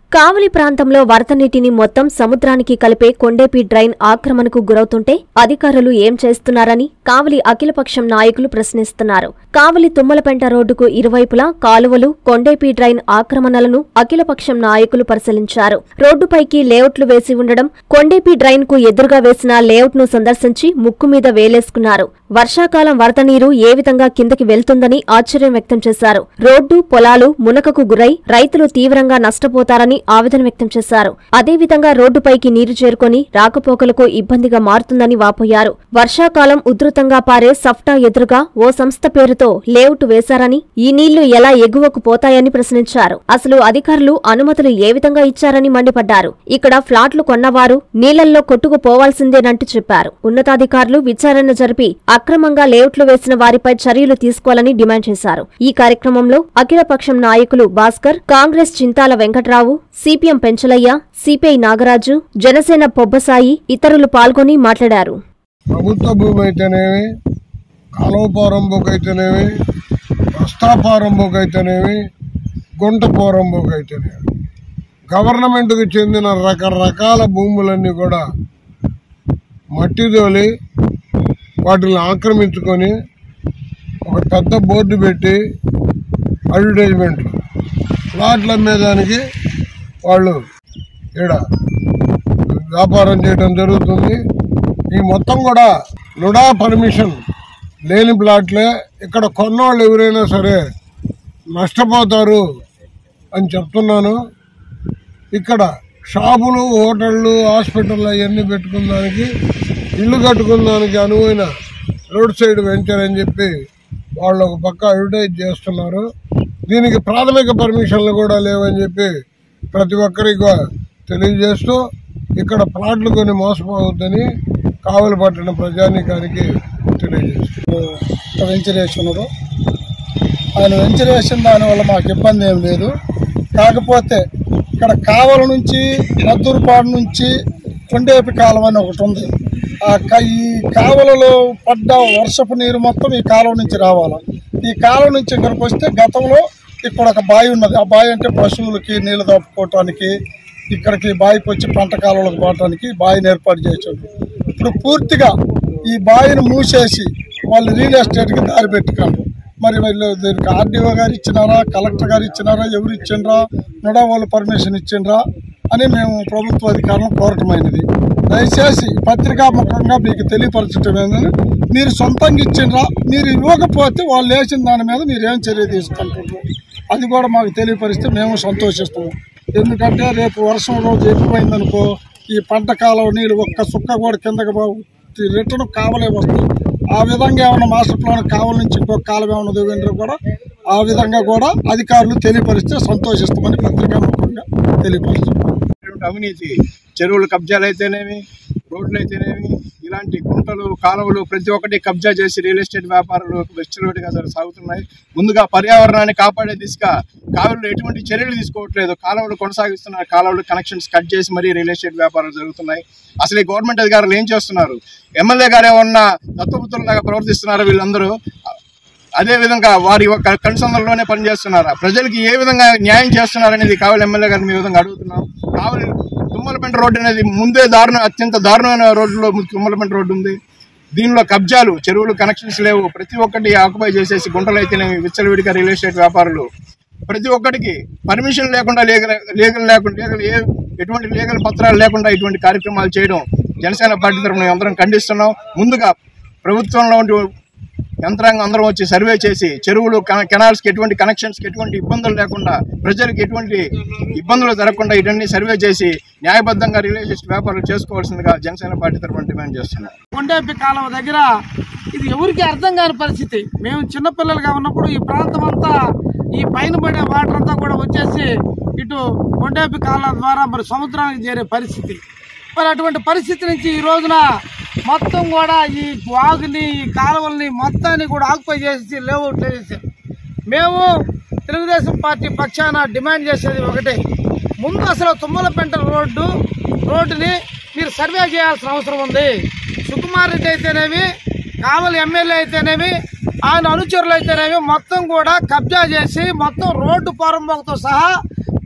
కావలి ప్రాంతంలో వరద నీటిని మొత్తం సముద్రానికి కలిపే కొండేపి డ్రైన్ ఆక్రమణకు గురవుతుంటే అధికారులు ఏం చేస్తున్నారని కావలి అఖిలపక్షం నాయకులు ప్రశ్నిస్తున్నారు కావలి తుమ్మలపెంట రోడ్డుకు ఇరువైపులా కాలువలు కొండేపి డ్రైన్ ఆక్రమణలను అఖిలపక్షం నాయకులు పరిశీలించారు రోడ్డుపైకి లేఅవుట్లు వేసి ఉండడం కొండేపి డ్రైన్ కు ఎదురుగా వేసిన లేఅవుట్ ను సందర్శించి ముక్కు మీద వేలేసుకున్నారు వర్షాకాలం వరద నీరు ఏ విధంగా కిందకి వెళ్తుందని ఆశ్చర్యం వ్యక్తం చేశారు రోడ్డు పొలాలు మునకకు గురై రైతులు తీవ్రంగా నష్టపోతారని ఆవేదన వ్యక్తం చేశారు అదేవిధంగా రోడ్డుపైకి నీరు చేరుకొని రాకపోకలకు ఇబ్బందిగా మారుతుందని వాపోయారు వర్షాకాలం ఉధృతంగా పారే సఫ్టా ఎదురుగా ఓ సంస్థ పేరుతో లేఅవుట్ వేశారని ఈ నీళ్లు ఎలా ఎగువకు పోతాయని ప్రశ్నించారు అసలు అధికారులు అనుమతులు ఏ విధంగా ఇచ్చారని మండిపడ్డారు ఇక్కడ ఫ్లాట్లు కొన్నవారు నీళ్లల్లో కొట్టుకుపోవాల్సిందేనంటూ చెప్పారు ఉన్నతాధికారులు విచారణ జరిపి అక్రమంగా లేఅవుట్లు వేసిన వారిపై చర్యలు తీసుకోవాలని డిమాండ్ చేశారు ఈ కార్యక్రమంలో అఖిలపక్షం నాయకులు భాస్కర్ కాంగ్రెస్ చింతాల వెంకట్రావు సిపిఎం పెంచలయ్య సిపిఐ నాగరాజు జనసేన పొబ్బసాయి ఇతరులు పాల్గొని మాట్లాడారు ప్రభుత్వ భూమి అయితేనేమి కాలువ పోరంబోకు అయితేనేమి రస్తా పోరంబోకు అయితేనేమి గుంట పోరంబోకు అయితేనేమి గవర్నమెంట్కి చెందిన రకరకాల భూములన్నీ కూడా మట్టి తోలి వాటిని ఆక్రమించుకొని ఒక పెద్ద బోర్డు పెట్టి అడ్వర్టైజ్మెంట్లు ప్లాట్లు అమ్మేదానికి వాళ్ళు ఈడ వ్యాపారం చేయడం జరుగుతుంది ఈ మొత్తం కూడా నుడా పర్మిషన్ లేని ప్లాట్లే ఇక్కడ కొన్నవాళ్ళు ఎవరైనా సరే నష్టపోతారు అని చెప్తున్నాను ఇక్కడ షాపులు హోటళ్ళు హాస్పిటళ్ళు అవన్నీ పెట్టుకున్న దానికి ఇల్లు కట్టుకున్న దానికి అనువైన రోడ్ సైడ్ వెంచర్ అని చెప్పి వాళ్ళు ఒక పక్క అడ్వర్టైజ్ చేస్తున్నారు దీనికి ప్రాథమిక పర్మిషన్లు కూడా లేవని చెప్పి ప్రతి ఒక్కరికి తెలియజేస్తూ ఇక్కడ ప్లాట్లు కొని మోసపోవద్దని కావలి పట్టిన ప్రజానీకానికి తెలియజేస్తూ వెంచర్ వేస్తున్నారు ఆయన వెంచర్ వేసిన దానివల్ల మాకు ఇబ్బంది ఏం లేదు కాకపోతే ఇక్కడ కావల నుంచి మద్దూరుపాడు నుంచి కొండేపి కాలువ అని ఒకటి ఉంది ఆ క- ఈ కాలువలలో పడ్డ వర్షపు నీరు మొత్తం ఈ కాలువ నుంచి రావాలి ఈ కాలువ నుంచి ఇక్కడికి వస్తే గతంలో ఇక్కడ ఒక బావి ఉన్నది ఆ బావి అంటే పశువులకి నీళ్లు దప్పుకోవటానికి ఇక్కడికి బావికి వచ్చి పంట కాలువలకు పోవటానికి బావిని ఏర్పాటు చేసాడు ఇప్పుడు పూర్తిగా ఈ బావిని మూసేసి వాళ్ళు రియల్ ఎస్టేట్కి దారి పెట్టుకున్నారు మరి వీళ్ళు దీనికి ఆర్డీఓ గారు ఇచ్చినారా కలెక్టర్ గారు ఇచ్చినారా ఎవరు ఇచ్చిండ్రా నుడా వాళ్ళు పర్మిషన్ ఇచ్చిండ్రా అని మేము ప్రభుత్వ అధికారులను కోరటమైనది దయచేసి పత్రికాముఖంగా మీకు తెలియపరచడం ఏంటంటే మీరు సొంతంగా ఇచ్చిండ్రా మీరు ఇవ్వకపోతే వాళ్ళు వేసిన దాని మీద మీరు ఏం చర్య తీసుకుంటున్నారు అది కూడా మాకు తెలియపరిస్తే మేము సంతోషిస్తాము ఎందుకంటే రేపు వర్షం రోజు ఎక్కువైందనుకో ఈ పంట కాలం నీళ్ళు ఒక్క సుక్క కూడా కిందకి బాగు రిటర్న్ కావలే వస్తాయి ఆ విధంగా ఏమైనా మాస్టర్ ప్లాన్ కావాల నుంచి ఇంకొక కాలం ఏమైనా దిగండ్రు కూడా ఆ విధంగా కూడా అధికారులు తెలియపరిస్తే సంతోషిస్తామని పత్రికాముఖంగా తెలియపరుస్తున్నాం ఇటువంటి అవినీతి చెరువులు కబ్జాలు అయితేనేమి రోడ్లు అయితేనేమి ఇలాంటి గుంటలు కాలువలు ప్రతి ఒక్కటి కబ్జా చేసి రియల్ ఎస్టేట్ వ్యాపారాలు వెచ్చలవిడిగా సాగుతున్నాయి ముందుగా పర్యావరణాన్ని కాపాడే దిశగా కాలువలు ఎటువంటి చర్యలు తీసుకోవట్లేదు కాలువలు కొనసాగిస్తున్నారు కాలువలు కనెక్షన్స్ కట్ చేసి మరీ రియల్ ఎస్టేట్ వ్యాపారాలు జరుగుతున్నాయి అసలు ఈ గవర్నమెంట్ అధికారులు ఏం చేస్తున్నారు ఎమ్మెల్యే గారు ఏమన్నా దత్తపుత్రులాగా ప్రవర్తిస్తున్నారు వీళ్ళందరూ అదే విధంగా వారి యొక్క కనుసంధంలోనే పనిచేస్తున్నారా ప్రజలకి ఏ విధంగా న్యాయం చేస్తున్నారనేది కావాలి ఎమ్మెల్యే గారిని ఈ విధంగా అడుగుతున్నాం కావాలి తుమ్మలపెంట రోడ్డు అనేది ముందే దారుణ అత్యంత దారుణమైన రోడ్డులో తుమ్మలపెంట రోడ్డు ఉంది దీనిలో కబ్జాలు చెరువులు కనెక్షన్స్ లేవు ప్రతి ఒక్కటి ఆక్యుపై చేసేసి గుంటలు అయితేనేమి విచ్చలవిడిగా రియల్ ఎస్టేట్ వ్యాపారులు ప్రతి ఒక్కటికి పర్మిషన్ లేకుండా లీగల్ లీగల్ లేకుండా లీగల్ ఏ ఎటువంటి లీగల్ పత్రాలు లేకుండా ఇటువంటి కార్యక్రమాలు చేయడం జనసేన పార్టీ తరఫున మేము అందరం ఖండిస్తున్నాం ముందుగా ప్రభుత్వంలో ఉండే యంత్రాంగం అందరం వచ్చి సర్వే చేసి చెరువులు కె- కెనాల్స్కి ఎటువంటి కనెక్షన్స్కి ఎటువంటి ఇబ్బందులు లేకుండా ప్రజలకు ఎటువంటి ఇబ్బందులు జరగకుండా ఇవన్నీ సర్వే చేసి న్యాయబద్ధంగా రియల్ ఎస్టేట్ వ్యాపారాలు చేసుకోవాల్సిందిగా జనసేన పార్టీ తరఫున డిమాండ్ చేస్తున్నాం కొండేపి కాలువ దగ్గర ఇది ఎవరికి అర్థం కాని పరిస్థితి మేము చిన్నపిల్లలుగా ఉన్నప్పుడు ఈ ప్రాంతం అంతా ఈ పైన పడే వాటర్ అంతా కూడా వచ్చేసి ఇటు కొండేపి కాలువ ద్వారా మరి సముద్రానికి చేరే పరిస్థితి మరి అటువంటి పరిస్థితి నుంచి ఈ రోజున మొత్తం కూడా ఈ వాగుని ఈ కాలువల్ని మొత్తాన్ని కూడా ఆక్యుపై చేసి లేఅవుట్ చేసేసారు మేము తెలుగుదేశం పార్టీ పక్షాన డిమాండ్ చేసేది ఒకటే ముందు అసలు తుమ్మలపెంట రోడ్డు రోడ్డుని మీరు సర్వే చేయాల్సిన అవసరం ఉంది సుకుమార్ రెడ్డి అయితేనేమి కావలి ఎమ్మెల్యే అయితేనేమి ఆయన అనుచరులు అయితేనేమి మొత్తం కూడా కబ్జా చేసి మొత్తం రోడ్డు పొరంబోకతో సహా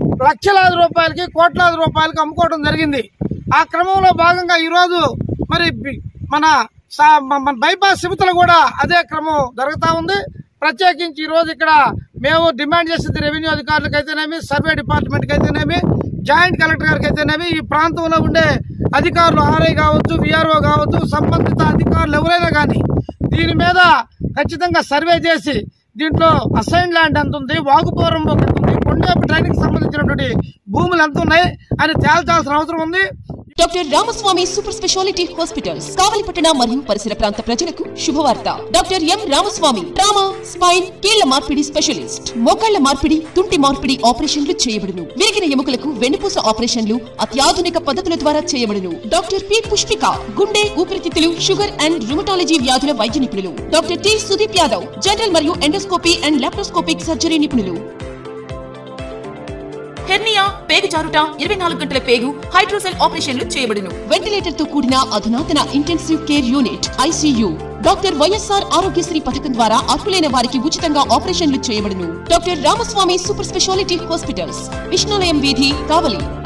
లక్షలాది రూపాయలకి కోట్లాది రూపాయలకి అమ్ముకోవడం జరిగింది ఆ క్రమంలో భాగంగా ఈరోజు మరి బి- మన సా- మ- మన బైపాస్ సిబితలు కూడా అదే క్రమం జరుగుతూ ఉంది ప్రత్యేకించి ఈ రోజు ఇక్కడ మేము డిమాండ్ చేసేది రెవెన్యూ అధికారులకు అయితేనేమి సర్వే డిపార్ట్మెంట్కి అయితేనేమి జాయింట్ కలెక్టర్ గారికి అయితేనేమి ఈ ప్రాంతంలో ఉండే అధికారులు ఆర్ఐ కావచ్చు విఆర్ఓ కావచ్చు సంబంధిత అధికారులు ఎవరైనా కానీ దీని మీద ఖచ్చితంగా సర్వే చేసి దీంట్లో అసైన్ ల్యాండ్ ఎంత ఉంది వాగుపూరం ఎంత ఉంది కొండేపు డ్రైనింగ్ సంబంధించినటువంటి భూములు ఎంత ఉన్నాయి అని తేల్చాల్సిన అవసరం ఉంది doctor Ramaswamy super speciality hospitals కావలిపట్టణ మరియు పరిసర ప్రాంత ప్రజలకు శుభవార్త doctor M Ramaswamy trauma spine కీళ్ల మార్పిడి స్పెషలిస్ట్ మోకాళ్ల మార్పిడి తుంటి మార్పిడి ఆపరేషన్లు చేయబడును విరిగిన ఎముకలకు వెన్నుపూస ఆపరేషన్లు అత్యాధునిక పద్ధతుల ద్వారా చేయబడును డాక్టర్ పి పుష్పిక గుండె ఊపిరితిత్తులు షుగర్ అండ్ రుమటాలజీ వ్యాధుల వైద్య నిపుణులు doctor T Sudeep Yadav general మరియు ఎండోస్కోపీ అండ్ లాప్రోస్కోపిక్ సర్జరీ నిపుణులు హెర్నియా పేగు జారుట ఇరవై నాలుగు గంటల పేగు హైడ్రోసెల్ ఆపరేషన్లు చేయబడును వెంటిలేటర్ తో కూడిన అధునాతన intensive care unit ICU doctor YSR Aarogyasri పథకం ద్వారా అర్హులైన వారికి ఉచితంగా ఆపరేషన్లు చేయబడును doctor Ramaswamy super speciality hospitals Vishnulayam వీధి కావలి